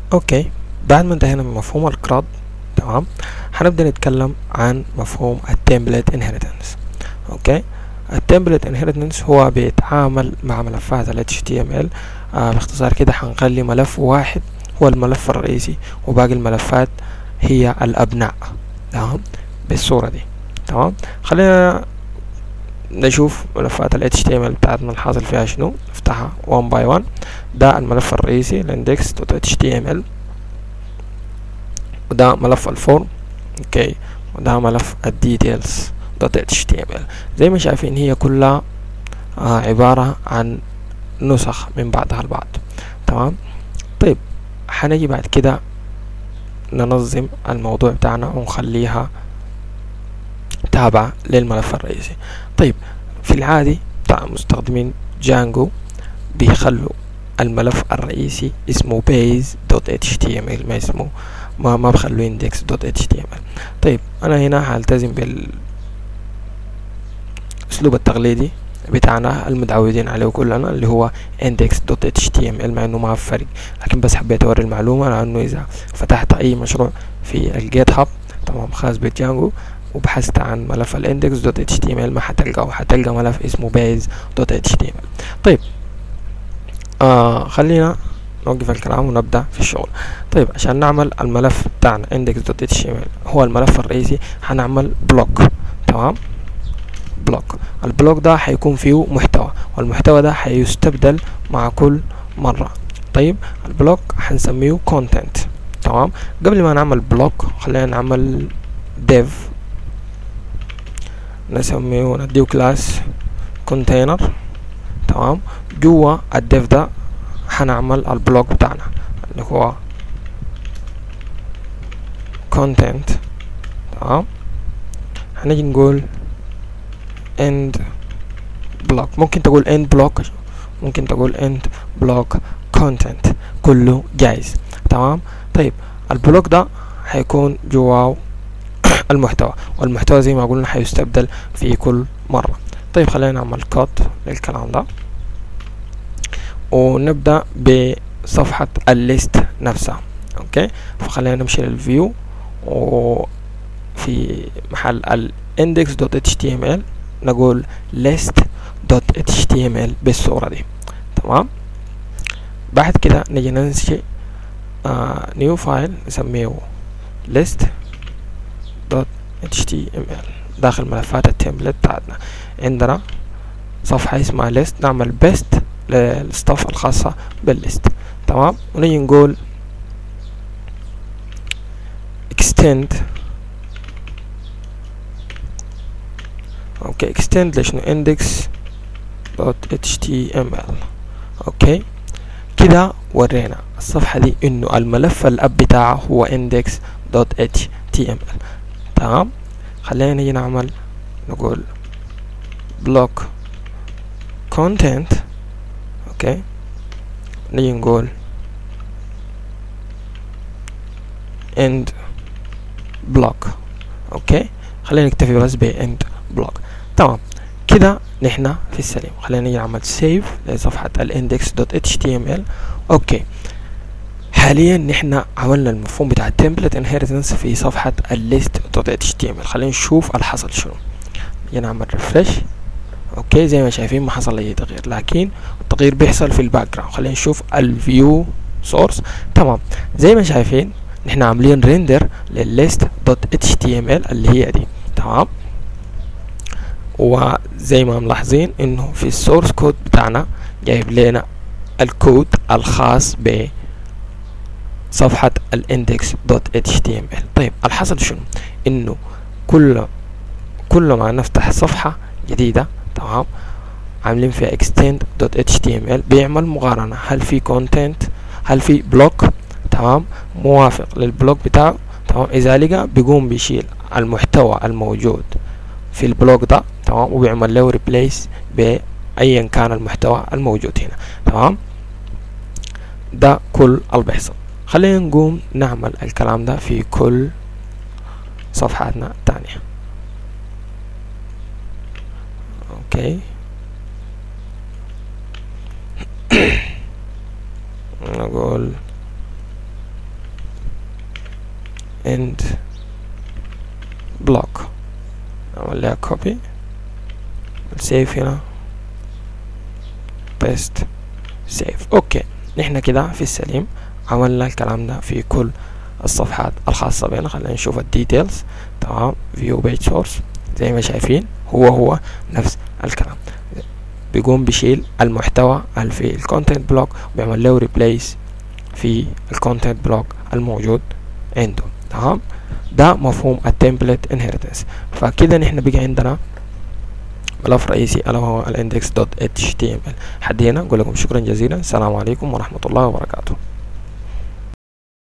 اوكي بعد ما انتهينا من مفهوم الكراد تمام هنبدأ نتكلم عن مفهوم التمبلت انهيرتنس اوكي التمبلت انهيرتنس هو بيتعامل مع ملفات ال HTML آه باختصار كده هنخلي ملف واحد هو الملف الرئيسي وباقي الملفات هي الأبناء تمام بالصورة دي تمام خلينا نشوف ملفات ال HTML بتاعتنا الحاصل فيها شنو نفتحها one by one ده الملف الرئيسي index.html وده ملف الفورم اوكي وده ملف الديتيلز دوت html زي ما شايفين هي كلها آه عبارة عن نسخ من بعضها البعض تمام طيب هنجي بعد كده ننظم الموضوع بتاعنا ونخليها تابعة للملف الرئيسي طيب في العادي بتاع مستخدمين جانجو بيخلوا الملف الرئيسي اسمه base.html ما اسمه ما ما بخلوا index.html طيب انا هنا هلتزم بالاسلوب التقليدي بتاعنا المتعودين عليه كلنا اللي هو index.html مع انه ما فرق لكن بس حبيت اوري المعلومة لانه اذا فتحت اي مشروع في الجيت هاب تمام خاص بجانجو وبحثت عن ملف الاندكس.html ما حتلقاه حتلقى ملف اسمه base.html طيب آه خلينا نوقف الكلام ونبدأ في الشغل طيب عشان نعمل الملف بتاعنا index.html هو الملف الرئيسي هنعمل بلوك تمام بلوك البلوك ده هيكون فيه محتوى والمحتوى ده هيستبدل مع كل مرة طيب البلوك هنسميه content تمام قبل ما نعمل بلوك خلينا نعمل div نسميه نديه كلاس container تمام جوا الديف ده هنعمل البلوك بتاعنا اللي هو content تمام هنيجي نقول end block ممكن تقول end block ممكن تقول end block content كله جايز تمام طيب البلوك ده هيكون جواه المحتوى والمحتوى زي ما قلنا هيستبدل في كل مرة طيب خلينا نعمل كوت للكلام ده ونبدأ بصفحة الليست نفسها اوكي فخلينا نمشي للفيو وفي محل index.html نقول list.html بالصورة دي تمام بعد كده نجي ننشئ نيو فايل نسميه list.html داخل ملفات التمبلت بتاعتنا عندنا صفحة اسمها list نعمل best للستاف الخاصة بالليست تمام ونيجي نقول extend اوكي extend لشنو index دوت html اوكي كده ورينا الصفحة دي انه الملف الاب بتاعه هو index دوت html تمام خلينا نيجي نعمل نقول block content اوكي نيجي نقول end block اوكي خلينا نكتفي بس ب end block تمام كده نحنا في السليم خلينا نيجي نعمل سيف لصفحة الاندكس دوت html اوكي حاليا نحنا عملنا المفهوم بتاع التمبلت انهيرتنس في صفحة الليست دوت html خلينا نشوف الحصل شنو نيجي نعمل ريفرش اوكي زي ما شايفين ما حصل اي تغيير لكن التغيير بيحصل في الباك جراوند خلينا نشوف الفيو سورس تمام زي ما شايفين نحن عاملين ريندر للليست دوت اتش تي ام ال اللي هي دي تمام وزي ما ملاحظين انه في السورس كود بتاعنا جايب لنا الكود الخاص ب صفحة الاندكس دوت اتش تي ام ال طيب الحصل شنو انه كل كل ما نفتح صفحة جديدة تمام عاملين فيها extend.html بيعمل مقارنة هل في content هل في بلوك تمام موافق للبلوك بتاعه تمام اذا لقى بيقوم بيشيل المحتوى الموجود في البلوك ده تمام وبيعمل له ريبليس بايا كان المحتوى الموجود هنا تمام ده كل اللي بيحصل خلينا نقوم نعمل الكلام ده في كل صفحاتنا التانية اوكي نقول end block نعمل لها copy سيف هنا paste save اوكي نحن كده في السليم عملنا الكلام ده في كل الصفحات الخاصة بنا خلينا نشوف الديتيلز تمام view page source زي ما شايفين هو هو نفس الكلام بيقوم بيشيل المحتوى اللي في الكونتنت بلوك وبيعمل له ريبليس في الكونتنت بلوك الموجود عنده تمام ده مفهوم التمبلت انهيرتنس فكده نحن بقى عندنا ملف رئيسي الا وهو الاندكس دوت اتش تي ام ال حد هنا اقول لكم شكرا جزيلا السلام عليكم ورحمه الله وبركاته